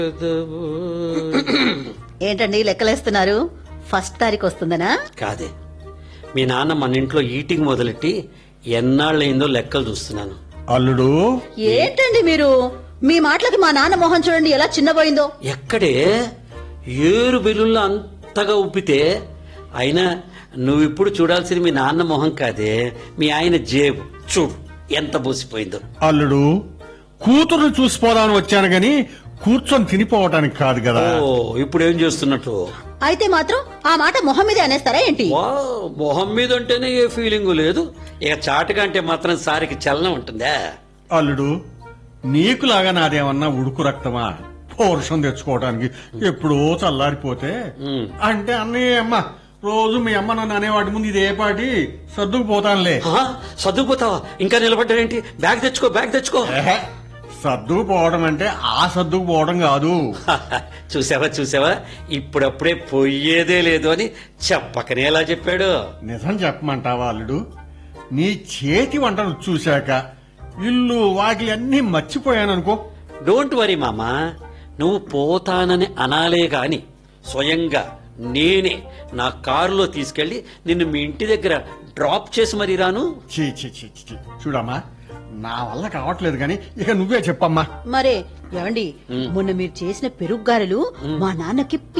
ఏంటండి లెక్కలేస్తున్నారు ఫస్ట్ తారీఖు వస్తుందనా కాదే మీ నాన్న మన ఇంట్లో ఈటింగ్ మొదలెట్టి ఎన్నాళ్ళయిందో లెక్కలు చూస్తున్నాను అల్లుడు ఏంటండి మీరు మీ మాటలకి మా నాన్న మొహం చూడండి ఎలా చిన్నపోయిందో ఎక్కడే ఏరు బెల్లుల్లో అంతగా ఉప్పితే అయినా నువ్విప్పుడు చూడాల్సింది మీ నాన్న మొహం కాదే మీ ఆయన జేబు చూడు ఎంత బూసిపోయిందో అల్లుడు కూతురు చూసిపోదామని వచ్చాను గాని కూర్చొని తినిపోవటానికి కాదు కదా ఓ ఇప్పుడు ఏం చేస్తున్నట్టు అయితే మాత్రం ఆ మాట మొహం మీద అనేస్తారా ఏంటి వా మొహం మీద ఉంటేనే ఏ ఫీలింగ్ లేదు ఇక చాటుగా అంటే మాత్రం సారికి చలనం ఉంటుందా అల్లుడు నీకులాగా నాదేమన్నా ఉడుకు రక్తమా పౌరుషం తెచ్చుకోవడానికి ఎప్పుడో చల్లారిపోతే ఉమ్. అంటే అన్నయ్య అమ్మ రోజు మీ అమ్మ నన్ను అనేవాటి ముందు ఇదే పాటి సర్దుకుపోతానులే హా? సర్దుకుపోతావా ఇంకా నిలబడ్డాడేంటి బ్యాగ్ తెచ్చుకో బ్యాగ్ తెచ్చుకో ఏహే, సర్దుకుపోవడం అంటే ఆ సర్దుకుపోవడం కాదు చూసావా చూసావా ఇప్పుడప్పుడే పోయేదే లేదు అని చెప్పకనే ఎలా చెప్పాడు నిజం చెప్పమంటావా అల్లుడు నీ చేతి వంటలు చూశాక ఇల్లు వాకిలి అన్నీ మర్చిపోయాననుకో డోంట్ వరీ మామా నువ్వు పోతానని అనాలే గాని స్వయంగా నేనే నా కారులో తీసుకెళ్లి నిన్ను మీ ఇంటి దగ్గర డ్రాప్ చేసి మరీ రాను చీ చీ చీ చీ, చీ. చూడమ్మా నా వల్ల కావట్లేదు కానీ ఇక నువ్వే చెప్పమ్మా మరే ఏమండి మొన్న మీరు చేసిన పెరుగు గారెలు మా నాన్నకి